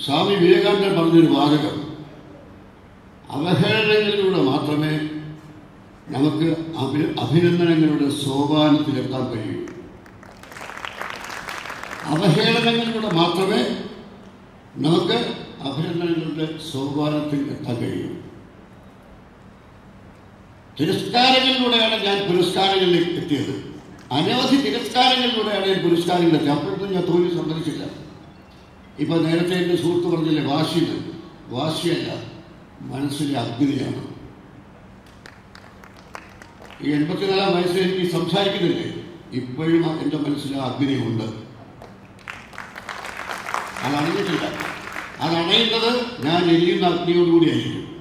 സ്വാമി വിവേകാനന്ദൻ പറഞ്ഞൊരു വാചകം അവഹേളനങ്ങളിലൂടെ മാത്രമേ നമുക്ക് അഭി അഭിനന്ദനങ്ങളുടെ സോപാനത്തിലെത്താൻ കഴിയൂ അവഹേളനങ്ങളിലൂടെ മാത്രമേ നമുക്ക് അഭിനന്ദനങ്ങളുടെ സോപാനത്തിൽ എത്താൻ കഴിയൂ തിരസ്കാരങ്ങളിലൂടെയാണ് ഞാൻ പുരസ്കാരങ്ങളിലേക്ക് എത്തിയത് അനവധി തിരസ്കാരങ്ങളിലൂടെയാണ് ഞാൻ പുരസ്കാരങ്ങളിലെത്തിയത് അപ്പോഴൊന്നും ഞാൻ തോൽവി സമ്മതിച്ചില്ല ഇപ്പൊ നേരത്തെ എൻ്റെ സുഹൃത്ത് പറഞ്ഞില്ലേ വാശിന്ന് വാശിയല്ല മനസ്സിലെ അഗ്നിയാണ് ഈ എൺപത്തിനാലാം വയസ്സിൽ എനിക്ക് സംസാരിക്കുന്നില്ലേ ഇപ്പോഴും എൻ്റെ മനസ്സിൽ ആ അഗ്നിയുണ്ട് അത് അണഞ്ഞിട്ടില്ല അത് അണയുന്നത് ഞാൻ എരിയുന്ന അഗ്നിയോടുകൂടിയായിരിക്കും